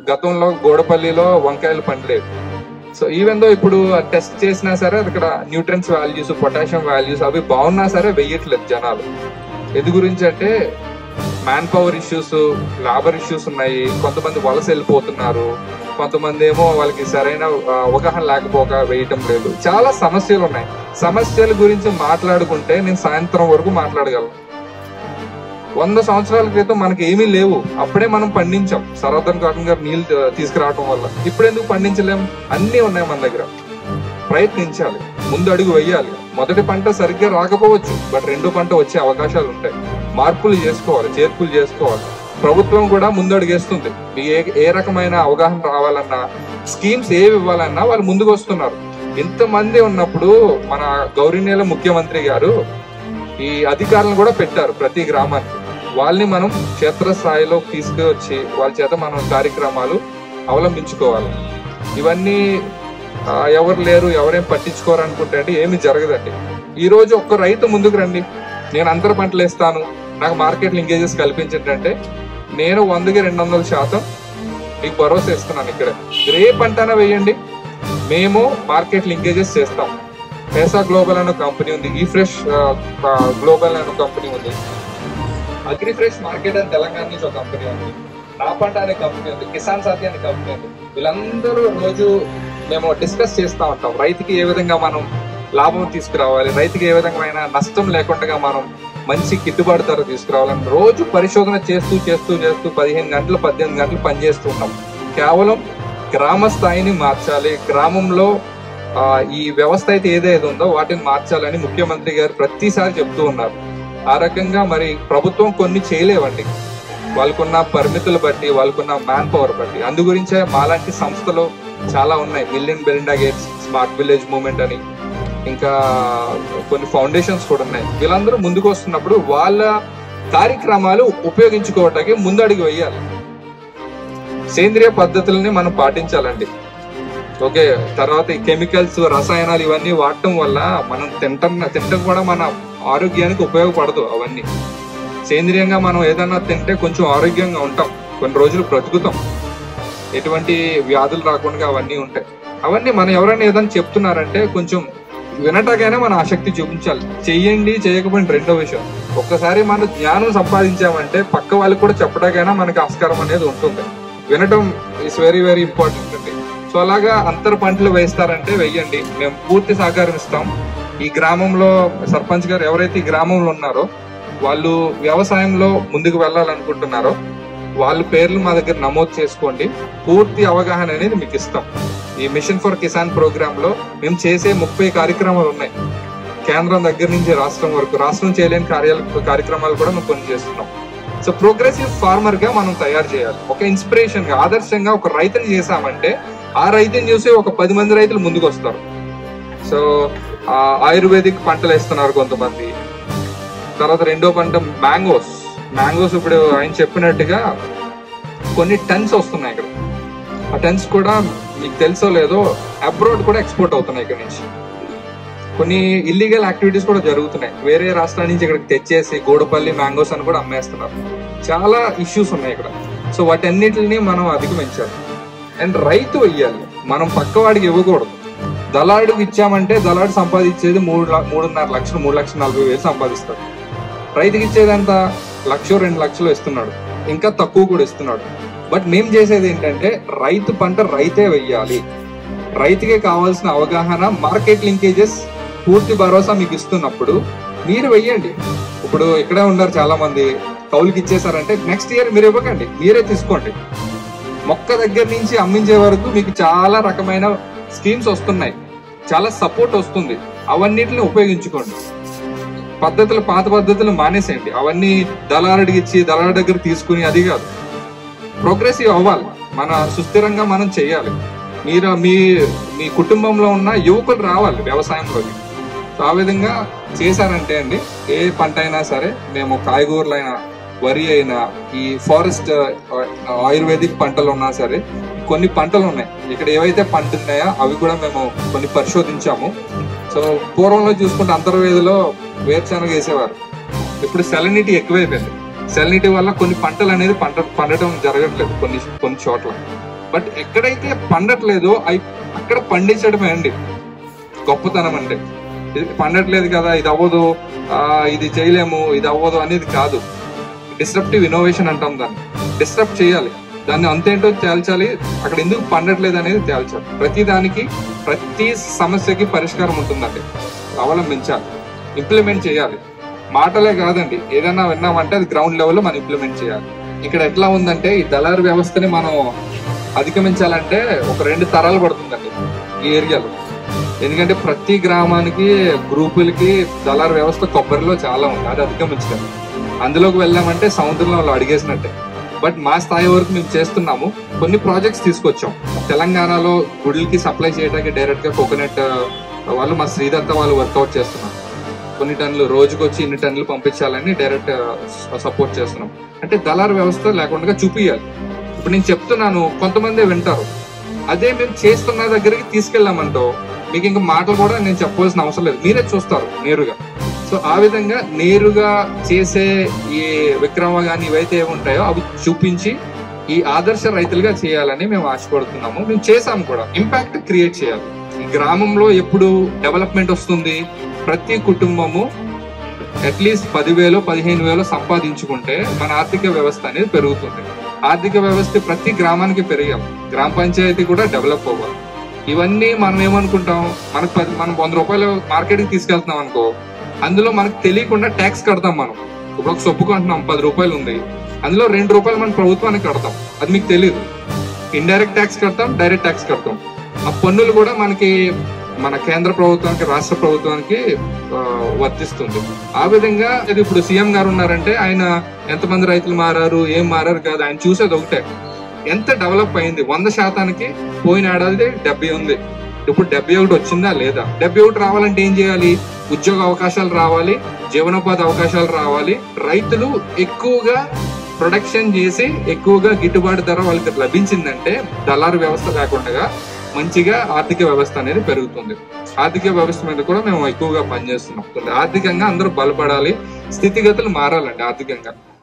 గతంలో గోడపల్లిలో వంకాయలు పండలేదు so even though ఇప్పుడు టెస్ట్ చేసినా సరే అక్కడ న్యూట్రియన్స్ వాల్యూస్ పొటాషియం వాల్యూస్ అవి బాగున్నా సరే వెయ్యట్లేదు జనాలు ఎందు గురించి అంటే manpower issues labour issues ఉన్నాయి కొంతమంది వలస వెళ్ళిపోతున్నారు కొంతమంది ఏమో వాళ్ళకి సరైన ఆ, అవగాహన లేకపోక వేయటం లేదు చాలా సమస్యలు ఉన్నాయి సమస్యల గురించి మాట్లాడుకుంటే నేను సాయంత్రం వరకు మాట్లాడగలను వంద సంవత్సరాల క్రితం మనకి ఏమీ లేవు అప్పుడే మనం పండించాం సర్వధన్ కాటన్ గారు నీళ్ళు తీ- తీసుకురావడం వల్ల ఇప్పుడు ఎందుకు పండించలేం అన్నీ ఉన్నాయి మన దగ్గర ప్రయత్నించాలి ముందు అడుగు వేయాలి మొదటి పంట సరిగ్గా రాకపోవచ్చు బట్ రెండో పంట వచ్చే అవకాశాలు ఉంటాయి మార్పులు చేసుకోవాలి చేర్పులు చేసుకోవాలి ప్రభుత్వం కూడా ముందడుగేస్తుంది మీ ఏ ఏ రకమైన అవగాహన రావాలన్నా స్కీమ్స్ ఏవి ఇవ్వాలన్నా వాళ్ళు ముందుకు వస్తున్నారు ఇంతమంది ఉన్నప్పుడు మన గౌరీనేల ముఖ్యమంత్రి గారు ఈ అధికారులను కూడా పెట్టారు ప్రతి గ్రామానికి వాళ్ళని మనం క్షేత్రస్థాయిలో తీసుకువచ్చి వాళ్ళ చేత మనం కార్యక్రమాలు అవలంబించుకోవాలి ఇవన్నీ ఆ, ఎవరు లేరు ఎవరేం పట్టించుకోరు అనుకుంటే అంటే ఏమి జరగదండి ఈ రోజు ఒక్క రైతు ముందుకు రండి నేను అంతర పంటలు వేస్తాను నాకు మార్కెట్ లింకేజెస్ కల్పించండి అంటే నేను వందకి రెండు వందల శాతం మీకు భరోసా ఇస్తున్నాను ఇక్కడ మీరు ఏ పంటనా వేయండి మేము మార్కెట్ లింకేజెస్ చేస్తాం పేసా గ్లోబల్ అనే కంపెనీ ఉంది ఈ ఫ్రెష్ గ్లోబల్ అనే కంపెనీ ఉంది అగ్రి ఫ్రెష్ మార్కెట్ అని తెలంగాణ నుంచి ఒక కంపెనీ ఉంది నా పంట అనే కంపెనీ ఉంది కిసాన్ సాథి అనే కంపెనీ ఉంది వీళ్ళందరూ రోజు మేము డిస్కస్ చేస్తూ ఉంటాం రైతుకి ఏ విధంగా మనం లాభం తీసుకురావాలి రైతుకి ఏ విధమైన నష్టం లేకుండా మనం మంచి గిట్టుబాటు ధర తీసుకురావాలని రోజు పరిశోధన చేస్తూ చేస్తూ చేస్తూ పదిహేను గంటలు పద్దెనిమిది గంటలు పనిచేస్తూ ఉంటాం కేవలం గ్రామ స్థాయిని మార్చాలి గ్రామంలో ఆ, ఈ వ్యవస్థ అయితే ఏదైతే ఉందో వాటిని మార్చాలని ముఖ్యమంత్రి గారు ప్రతిసారి చెప్తూ ఉన్నారు ఆ రకంగా మరి ప్రభుత్వం కొన్ని చేయలేవండి వాళ్ళకున్న పరిమితులు బట్టి వాళ్ళకున్న మ్యాన్ పవర్ బట్టి అందు గురించే మాలాంటి సంస్థలు చాలా ఉన్నాయి మిలియన్ Melinda Gates smart village movement అని ఇంకా కొన్ని ఫౌండేషన్స్ కూడా ఉన్నాయి వీళ్ళందరూ ముందుకు వస్తున్నప్పుడు వాళ్ళ కార్యక్రమాలు ఉపయోగించుకోవటానికి ముందడుగు వేయాలి సేంద్రియ పద్ధతులని మనం పాటించాలండి ఓకే తర్వాత ఈ కెమికల్స్ రసాయనాలు ఇవన్నీ వాడటం వల్ల మనం తింటున్న తినడం కూడా మన ఆరోగ్యానికి ఉపయోగపడదు అవన్నీ సేంద్రియంగా మనం ఏదన్నా తింటే కొంచెం ఆరోగ్యంగా ఉంటాం కొన్ని రోజులు బ్రతుకుతాం ఎటువంటి వ్యాధులు రాకుండా అవన్నీ ఉంటాయి అవన్నీ మనం ఎవరైనా ఏదైనా చెప్తున్నారంటే కొంచెం వినటాకైనా మన ఆసక్తి చూపించాలి చెయ్యండి చేయకపోయిన రెండో విషయం ఒక్కసారి మనం జ్ఞానం సంపాదించామంటే పక్క వాళ్ళకి కూడా చెప్పడాకైనా మనకి ఆస్కారం అనేది ఉంటుంది వినటం ఇస్ వెరీ వెరీ ఇంపార్టెంట్ అండి సో అలాగా అంతర పంటలు వేస్తారంటే వెయ్యండి మేము పూర్తి సహకారం ఇస్తాం ఈ గ్రామంలో సర్పంచ్ గారు ఎవరైతే ఈ గ్రామంలో ఉన్నారో వాళ్ళు వ్యవసాయంలో ముందుకు వెళ్ళాలనుకుంటున్నారో వాళ్ళ పేర్లు మా దగ్గర నమోదు చేసుకోండి పూర్తి అవగాహన అనేది మీకు ఇస్తాం ఈ మిషన్ ఫర్ కిసాన్ ప్రోగ్రామ్ లో మేము చేసే ముప్పై కార్యక్రమాలు ఉన్నాయి కేంద్రం దగ్గర నుంచి రాష్ట్రం వరకు రాష్ట్రం చేయలేని కార్యాల కార్యక్రమాలు కూడా మేము కొన్ని చేస్తున్నాం సో ప్రోగ్రెసివ్ ఫార్మర్ గా మనం తయారు చేయాలి ఒక ఇన్స్పిరేషన్ గా ఆదర్శంగా ఒక రైతుని చేసామంటే ఆ రైతుని చూసి ఒక పది మంది రైతులు ముందుకు వస్తారు సో ఆ, ఆయుర్వేదిక్ పంటలు వేస్తున్నారు కొంతమంది తర్వాత రెండో పంట మ్యాంగోస్ మ్యాంగోస్ ఇప్పుడు ఆయన చెప్పినట్టుగా కొన్ని టన్స్ వస్తున్నాయి ఇక్కడ ఆ టన్స్ కూడా మీకు తెలుసో లేదో అబ్రాడ్ కూడా ఎక్స్పోర్ట్ అవుతున్నాయి ఇక్కడ నుంచి కొన్ని ఇల్లీగల్ యాక్టివిటీస్ కూడా జరుగుతున్నాయి వేరే రాష్ట్రాల నుంచి ఇక్కడికి తెచ్చేసి గోడపల్లి మ్యాంగోస్ అని కూడా అమ్మేస్తున్నారు చాలా ఇష్యూస్ ఉన్నాయి ఇక్కడ సో వాటన్నిటిని మనం అధిగమించాలి అండ్ రైతు వెయ్యాలి మనం పక్కవాడికి ఇవ్వకూడదు దళాడుకి ఇచ్చామంటే దళాడు సంపాదించేది మూడు ల- మూడున్నర లక్షలు మూడు లక్షల నలభై వేలు సంపాదిస్తాడు రైతుకి ఇచ్చేది ఎంత లక్ష రెండు లక్షలు ఇస్తున్నాడు ఇంకా తక్కువ కూడా ఇస్తున్నాడు బట్ మేము చేసేది ఏంటంటే రైతు పంట రైతే వెయ్యాలి రైతుకే కావాల్సిన అవగాహన మార్కెట్ లింకేజెస్ పూర్తి భరోసా మీకు ఇస్తున్నప్పుడు మీరు వెయ్యండి ఇప్పుడు ఇక్కడే ఉన్నారు చాలా మంది కౌలుకి ఇచ్చేసారంటే నెక్స్ట్ ఇయర్ మీరు ఇవ్వకండి మీరే తీసుకోండి మొక్క దగ్గర నుంచి అమ్మించే వరకు మీకు చాలా రకమైన స్కీమ్స్ వస్తున్నాయి చాలా సపోర్ట్ వస్తుంది అవన్నిటిని ఉపయోగించుకోండి పద్ధతులు పాత పద్ధతులు మానేసేయండి అవన్నీ దళారుడికి ఇచ్చి దళారు దగ్గర తీసుకుని అది కాదు ప్రోగ్రెసివ్ అవ్వాలి మన సుస్థిరంగా మనం చేయాలి మీరు మీ మీ కుటుంబంలో ఉన్న యువకులు రావాలి వ్యవసాయంలోకి సో ఆ విధంగా చేశారంటే అండి ఏ పంట అయినా సరే మేము కాయగూరలైనా వరి అయినా ఈ ఫారెస్ట్ ఆయుర్వేదిక్ పంటలు ఉన్నా సరే కొన్ని పంటలు ఉన్నాయి ఇక్కడ ఏవైతే పంటలు ఉన్నాయో అవి కూడా మేము కొన్ని పరిశోధించాము సో పూర్వంలో చూసుకుంటే అంతర్వేదిలో వేరుశనగ వేసేవారు ఇప్పుడు సెలనిటీ ఎక్కువైపోయింది సెలనిటీ వల్ల కొన్ని పంటలు అనేది పంట పండటం జరగట్లేదు కొన్ని కొన్ని చోట్ల బట్ ఎక్కడైతే పండట్లేదో అవి అక్కడ పండించడమే అండి గొప్పతనం అంటే ఇది పండట్లేదు కదా ఇది అవ్వదు ఆ, ఇది చేయలేము ఇది అవ్వదు అనేది కాదు డిస్రప్టివ్ ఇన్నోవేషన్ అంటాం దాన్ని డిస్టర్బ్ చేయాలి దాన్ని అంతేంటో తేల్చాలి అక్కడ ఎందుకు పండట్లేదు అనేది తేల్చాలి ప్రతి దానికి ప్రతి సమస్యకి పరిష్కారం ఉంటుందండి అవలంబించాలి ఇంప్లిమెంట్ చేయాలి మాటలే కాదండి ఏదైనా విన్నామంటే అది గ్రౌండ్ లెవెల్లో మనం ఇంప్లిమెంట్ చేయాలి ఇక్కడ ఎట్లా ఉందంటే ఈ దళారు వ్యవస్థని మనం అధిగమించాలంటే ఒక రెండు తరాలు పడుతుందండి ఈ ఏరియాలో ఎందుకంటే ప్రతి గ్రామానికి గ్రూపులకి దళారు వ్యవస్థ కొబ్బరిలో చాలా ఉంది అది అధిగమించడం అందులోకి వెళ్ళామంటే సముద్రంలో అడిగేసినట్టే బట్ మా స్థాయి వరకు మేము చేస్తున్నాము కొన్ని ప్రాజెక్ట్స్ తీసుకొచ్చాం తెలంగాణలో గుడికి సప్లై చేయడానికి డైరెక్ట్ గా కోకోనట్ వాళ్ళు మా శ్రీదత్త వాళ్ళు వర్కౌట్ చేస్తున్నారు కొన్ని టన్నులు రోజుకి వచ్చి ఇన్ని టన్నులు పంపించాలని డైరెక్ట్ సపోర్ట్ చేస్తున్నాం అంటే దళారు వ్యవస్థ లేకుండా చూపియాలి ఇప్పుడు నేను చెప్తున్నాను కొంతమంది వింటారు అదే మేము చేస్తున్న దగ్గరికి తీసుకెళ్ళామంటో మీకు ఇంకా మాటలు కూడా నేను చెప్పవలసిన అవసరం లేదు మీరే చూస్తారు నేరుగా సో ఆ విధంగా నేరుగా చేసే ఈ విక్రమ గాని ఇవైతే ఏముంటాయో అవి చూపించి ఈ ఆదర్శ రైతులుగా చేయాలని మేము ఆశపడుతున్నాము మేము చేసాము కూడా ఇంపాక్ట్ క్రియేట్ చేయాలి ఈ గ్రామంలో ఎప్పుడు డెవలప్మెంట్ వస్తుంది ప్రతి కుటుంబము అట్లీస్ట్ పదివేలు పదిహేను వేలు సంపాదించుకుంటే మన ఆర్థిక వ్యవస్థ అనేది పెరుగుతుంది ఆర్థిక వ్యవస్థ ప్రతి గ్రామానికి పెరిగాం గ్రామ పంచాయతీ కూడా డెవలప్ అవ్వాలి ఇవన్నీ మనం ఏమనుకుంటాం మనకు పది మనం వంద రూపాయలు మార్కెట్కి తీసుకెళ్తున్నాం అనుకో అందులో మనకు తెలియకుండా ట్యాక్స్ కడతాం మనం ఇప్పుడు ఒక సొప్పు కొంటున్నాం పది రూపాయలు ఉంది అందులో రెండు రూపాయలు మనం ప్రభుత్వానికి కడతాం అది మీకు తెలియదు ఇండైరెక్ట్ ట్యాక్స్ కడతాం డైరెక్ట్ ట్యాక్స్ కడతాం ఆ పన్నులు కూడా మనకి మన కేంద్ర ప్రభుత్వానికి రాష్ట్ర ప్రభుత్వానికి ఆ, వర్తిస్తుంది ఆ విధంగా ఇది ఇప్పుడు సీఎం గారు ఉన్నారంటే ఆయన ఎంతమంది రైతులు మారారు ఏం మారారు కాదు ఆయన చూసేది ఒకటే ఎంత డెవలప్ అయింది వంద శాతానికి పోయిన ఏడాది డెబ్బై ఉంది ఇప్పుడు డెబ్బై ఒకటి వచ్చిందా లేదా డెబ్బై ఒకటి రావాలంటే ఏం చేయాలి ఉద్యోగ అవకాశాలు రావాలి జీవనోపాధి అవకాశాలు రావాలి రైతులు ఎక్కువగా ప్రొడక్షన్ చేసి ఎక్కువగా గిట్టుబాటు ధర వాళ్ళకి లభించిందంటే దళారు వ్యవస్థ లేకుండా మంచిగా ఆర్థిక వ్యవస్థ అనేది పెరుగుతుంది ఆర్థిక వ్యవస్థ మీద కూడా మేము ఎక్కువగా పనిచేస్తున్నాం ఆర్థికంగా అందరూ బలపడాలి స్థితిగతులు మారాలండి ఆర్థికంగా